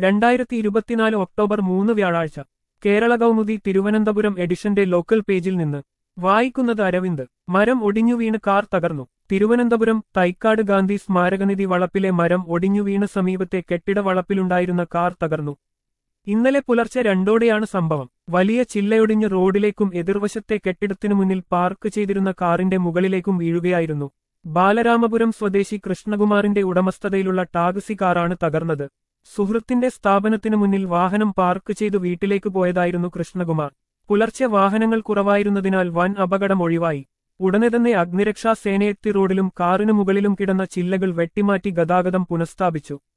രണ്ടായിരത്തി ഇരുപത്തിനാല് ഒക്ടോബർ മൂന്ന് വ്യാഴാഴ്ച കേരള കൗമുദി തിരുവനന്തപുരം എഡിഷന്റെ ലോക്കൽ പേജിൽ നിന്ന് വായിക്കുന്നത് അരവിന്ദ് മരം ഒടിഞ്ഞു വീണ് കാർ തകർന്നു തിരുവനന്തപുരം തൈക്കാട് ഗാന്ധി സ്മാരകനിധി വളപ്പിലെ മരം ഒടിഞ്ഞു വീണ് സമീപത്തെ കെട്ടിട വളപ്പിലുണ്ടായിരുന്ന കാർ തകർന്നു ഇന്നലെ പുലർച്ചെ രണ്ടോടെയാണ് സംഭവം വലിയ ചില്ലയൊടിഞ്ഞ് റോഡിലേക്കും എതിർവശത്തെ കെട്ടിടത്തിനു മുന്നിൽ പാർക്ക് ചെയ്തിരുന്ന കാറിന്റെ മുകളിലേക്കും വീഴുകയായിരുന്നു ബാലരാമപുരം സ്വദേശി കൃഷ്ണകുമാറിന്റെ ഉടമസ്ഥതയിലുള്ള ടാക്സി കാറാണ് തകർന്നത് സുഹൃത്തിന്റെ സ്ഥാപനത്തിനു മുന്നിൽ വാഹനം പാർക്ക് ചെയ്തു വീട്ടിലേക്ക് പോയതായിരുന്നു കൃഷ്ണകുമാർ പുലർച്ചെ വാഹനങ്ങൾ കുറവായിരുന്നതിനാൽ വൻ അപകടം ഒഴിവായി ഉടനെ തന്നെ അഗ്നിരക്ഷാ സേനയെത്തി റോഡിലും കാറിനു മുകളിലും കിടന്ന ചില്ലകൾ വെട്ടിമാറ്റി ഗതാഗതം പുനഃസ്ഥാപിച്ചു